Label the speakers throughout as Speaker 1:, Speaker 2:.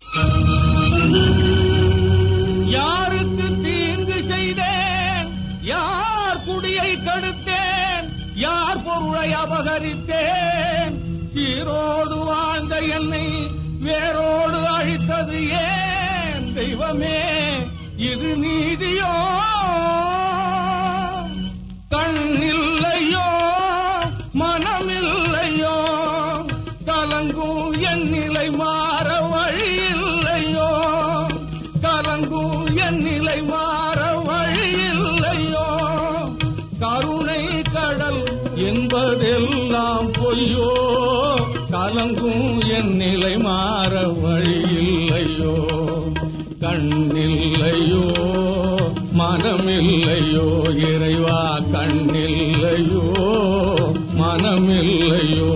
Speaker 1: யாருக்கு தீங்கு செய்தேன் யார் குடியை கடுத்தேன் யார் பொருளை அபகரித்தேன் சீரோடு வாழ்ந்த என்னை வேரோடு அழித்தது ஏன் தெய்வமே இது நீதியோ கண்ணில்லையோ மனமில்லையோ கலங்கும் என் நிலை மாற வழியில்லையோ கலங்கும் என் நிலை மாற வழியில்லையோ கருணை கடல் என்பதெல்லாம் பொய்யோ கலங்கும் என் நிலை மாற வழியில்லையோ கண்ணில்லையோ மனமில்லையோ இறைவா கண்ணில்லையோ மனமில்லையோ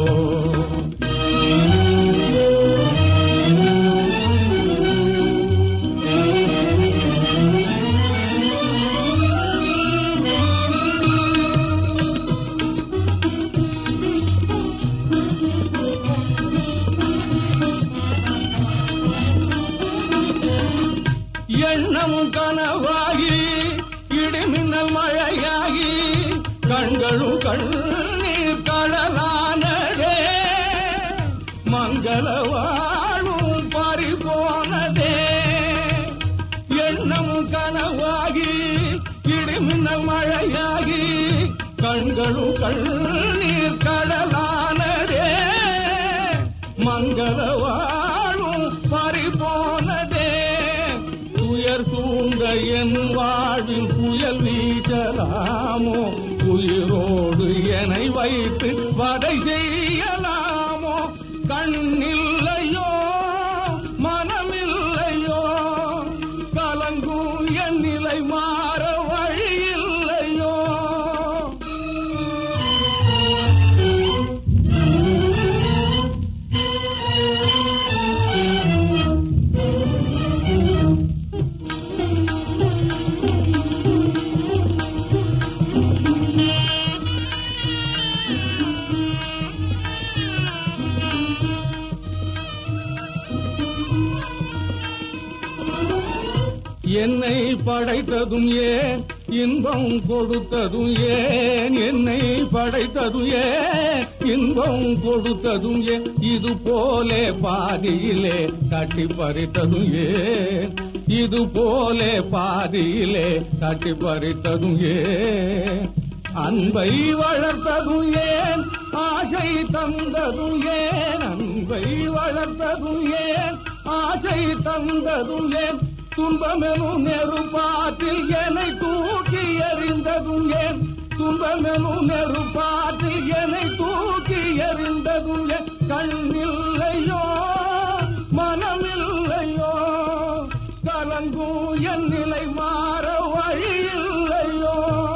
Speaker 1: எண்ணம் கனவாகி இடிமின்னல் மழையாகி கண்களும் கண்ணீர் கடலானதே மங்கள வாழும் பறிபோனதே எண்ணம் கனவாகி இடிமின்னல் மழையாகி கண்களும் கண்ணீர் கடலானதே மங்கள வாழும் பறிபோனதே துயர் சூழ்ந்த என் வாழ்வில் புயல் வீசலாமோ உயிரோடு என்னை வைத்து வதை செய்யலாமோ கண்ணில்லையோ மனமில்லையோ கலங்கும் என் நிலை மாற வழியில்லையோ என்னை படைத்ததும் ஏன் இன்பம் கொடுத்ததும் ஏன் என்னை படைத்ததும் ஏன் இன்பம் கொடுத்ததும் ஏன் இது போலே பாதியிலே தட்டி பறித்ததும் ஏன் இது போலே பாதியிலே தட்டி பறித்ததும் ஏன் அன்பை வளர்த்ததும் ஏன் ஆசை தந்ததும் ஏன் அன்பை வளர்த்ததும் ஏன் ஆசை தந்ததும் ஏன் துன்பமெனும் நெருப்பாற்றில் என்னை தூக்கி எறிந்ததும் ஏன் துன்பமெனும் நெருப்பாற்றில் என்னை தூக்கி எறிந்ததும் ஏன் கண்ணில்லையோ மனமில்லையோ கலங்கும் என் நிலை மாற வழியில்லையோ